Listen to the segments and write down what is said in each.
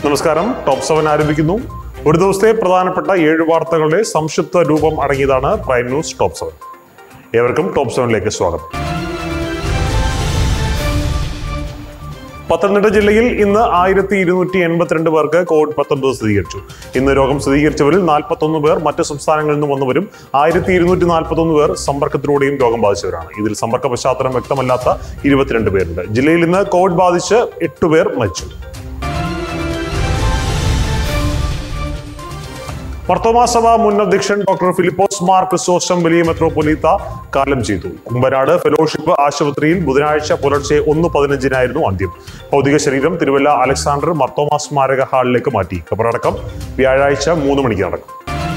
നമസ്കാരം top seven ആരംഭിക്കുന്നു ഒരു ദിവസത്തെ പ്രധാനപ്പെട്ട ഏഴ് വാർത്തകളുടെ സംക്ഷിപ്ത രൂപം അടങ്ങിയതാണ് പ്രൈം ന്യൂസ് ടോപ്പ് സെവൻ ഏവർക്കും ടോപ്പ് സെവനിലേക്ക് സ്വാഗതം പത്തനംതിട്ട ജില്ലയിൽ ഇന്ന് ആയിരത്തി ഇരുന്നൂറ്റി എൺപത്തിരണ്ട് പേർക്ക് കോവിഡ് പത്തൊൻപത് സ്ഥിരീകരിച്ചു ഇന്ന് രോഗം സ്ഥിരീകരിച്ചവരിൽ നാൽപ്പത്തൊന്ന് പേർ മറ്റ് സംസ്ഥാനങ്ങളിൽ നിന്ന് വന്നവരും ആയിരത്തി ഇരുന്നൂറ്റി നാൽപ്പത്തൊന്ന് പേർ സമ്പർക്കത്തിലൂടെയും രോഗം ബാധിച്ചവരാണ് ഇതിൽ സമ്പർക്ക പശ്ചാത്തലം വ്യക്തമല്ലാത്ത ഇരുപത്തിരണ്ട് പേരുണ്ട് ജില്ലയിൽ ഇന്ന് കോവിഡ് ബാധിച്ച് എട്ടുപേർ മരിച്ചു മർത്തോമാ സഭ മുൻ അധ്യക്ഷൻ ഡോക്ടർ ഫിലിപ്പോസ് മാർ ക്രിസോസ്റ്റം വലിയ മെത്രോപൊലീത്ത കാലം ചെയ്തു കുമ്പനാട് ഫെലോഷിപ്പ് ആശുപത്രിയിൽ ബുധനാഴ്ച പുലർച്ചെ ഒന്ന് പതിനഞ്ചിനായിരുന്നു അന്ത്യം ഭൗതിക ശരീരം തിരുവല്ല അലക്സാണ്ടർ മർത്തോമാ സ്മാരക ഹാളിലേക്ക് മാറ്റി ഖബറടക്കം വ്യാഴാഴ്ച മൂന്ന് മണിക്ക് നടക്കും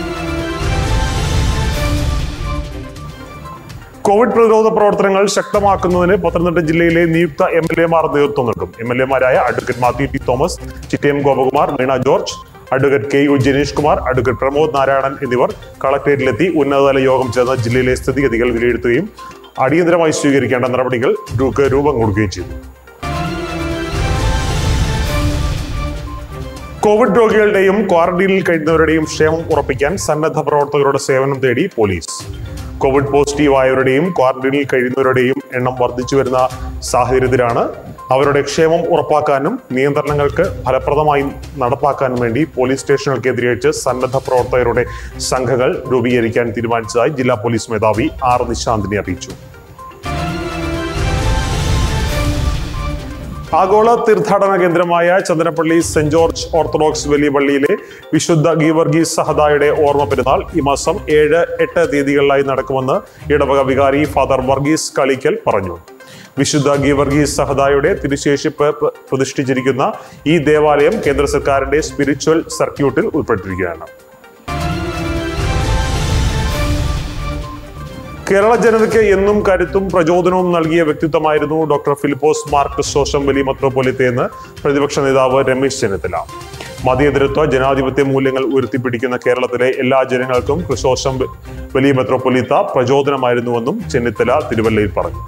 കോവിഡ് പ്രതിരോധ പ്രവർത്തനങ്ങൾ ശക്തമാക്കുന്നതിന് പത്തനംതിട്ട ജില്ലയിലെ നിയുക്ത എം എൽ എമാർ നേതൃത്വം നൽകും എം എൽ എമാരായ advocate Mathew T Thomas Chittayam Gopakumar Meena George advocate K U Janeesh Kumar advocate Pramod Narayanan എന്നിവർ കളക്ടറേറ്റിലെത്തി ഉന്നതതല യോഗം ചേർന്ന് ജില്ലയിലെ സ്ഥിതിഗതികൾ വിലയിരുത്തുകയും അടിയന്തരമായി സ്വീകരിക്കേണ്ട നടപടികൾ ഗ്രൂപ്പ് രൂപം കൊടുക്കുകയും ചെയ്തു കോവിഡ് രോഗികളുടെയും ക്വാറന്റീനിൽ കഴിയുന്നവരുടെയും ക്ഷേമം ഉറപ്പിക്കാൻ സന്നദ്ധ പ്രവർത്തകരുടെ സേവനം തേടി പോലീസ് കോവിഡ് പോസിറ്റീവ് ആയവരുടെയും ക്വാറന്റീനിൽ കഴിയുന്നവരുടെയും എണ്ണം വർദ്ധിച്ചു വരുന്ന സാഹചര്യത്തിലാണ് അവരുടെ ക്ഷേമം ഉറപ്പാക്കാനും നിയന്ത്രണങ്ങൾക്ക് ഫലപ്രദമായി നടപ്പാക്കാനും വേണ്ടി പോലീസ് സ്റ്റേഷനുകൾ കേന്ദ്രീകരിച്ച് സന്നദ്ധ പ്രവർത്തകരുടെ സംഘങ്ങൾ രൂപീകരിക്കാൻ തീരുമാനിച്ചതായി ജില്ലാ പോലീസ് മേധാവി ആർ നിശാന്തിനെ അറിയിച്ചു ആഗോള തീർത്ഥാടന കേന്ദ്രമായ ചന്ദനപ്പള്ളി സെന്റ് ജോർജ് ഓർത്തഡോക്സ് വലിയ പള്ളിയിലെ വിശുദ്ധ ഗീവർഗീസ് സഹദായുടെ ഓർമ്മ പെരുന്നാൾ ഈ മാസം ഏഴ് എട്ട് തീയതികളിലായി നടക്കുമെന്ന് ഇടവക വികാരി ഫാദർ വർഗീസ് കളിക്കൽ പറഞ്ഞു വിശുദ്ധ ഗീവർഗീസ് സഹദായുടെ തിരുശേഷിപ്പ് പ്ര- പ്രതിഷ്ഠിച്ചിരിക്കുന്ന ഈ ദേവാലയം കേന്ദ്ര സർക്കാരിന്റെ സ്പിരിച്വൽ സർക്യൂട്ടിൽ ഉൾപ്പെട്ടിരിക്കുകയാണ് കേരള ജനതയ്ക്ക് എന്നും കരുത്തും പ്രചോദനവും നൽകിയ വ്യക്തിത്വമായിരുന്നു ഡോക്ടർ ഫിലിപ്പോസ് മാർ ക്രിസ്റ്റോഷം വലിയ മെത്രോപൊലിത്തെ എന്ന് പ്രതിപക്ഷ നേതാവ് രമേശ് ചെന്നിത്തല മതേതരത്വ ജനാധിപത്യ മൂല്യങ്ങൾ ഉയർത്തിപ്പിടിക്കുന്ന കേരളത്തിലെ എല്ലാ ജനങ്ങൾക്കും ക്രിസ്റ്റോഷം വലിയ മെത്രോപൊലിത്ത പ്രചോദനമായിരുന്നുവെന്നും ചെന്നിത്തല തിരുവല്ലയിൽ പറഞ്ഞു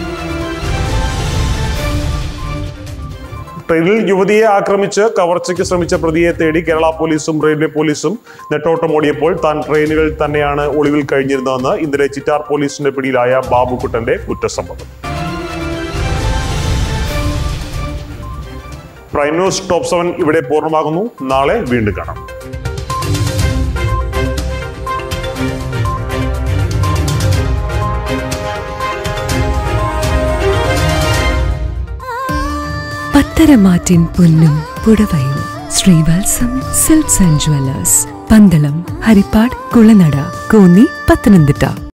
ട്രെയിനിൽ യുവതിയെ ആക്രമിച്ച് കവർച്ചയ്ക്ക് ശ്രമിച്ച പ്രതിയെ തേടി കേരള പോലീസും റെയിൽവേ പോലീസും നെട്ടോട്ടമോടിയപ്പോൾ താൻ ട്രെയിനുകളിൽ തന്നെയാണ് ഒളിവിൽ കഴിഞ്ഞിരുന്നതെന്ന് ഇന്നലെ ചിറ്റാർ പോലീസിന്റെ പിടിയിലായ ബാബുക്കുട്ടന്റെ കുറ്റസമ്മതം പ്രൈം ന്യൂസ് ടോപ്പ് സെവൻ ഇവിടെ പൂർണ്ണമാകുന്നു നാളെ വീണ്ടും കാണാം പത്തരമാറ്റിൻ പൊന്നും പുടവയും Sreevalsam silks and jewellers Pandalam Haripad Kulanada Konni Pathanamthitta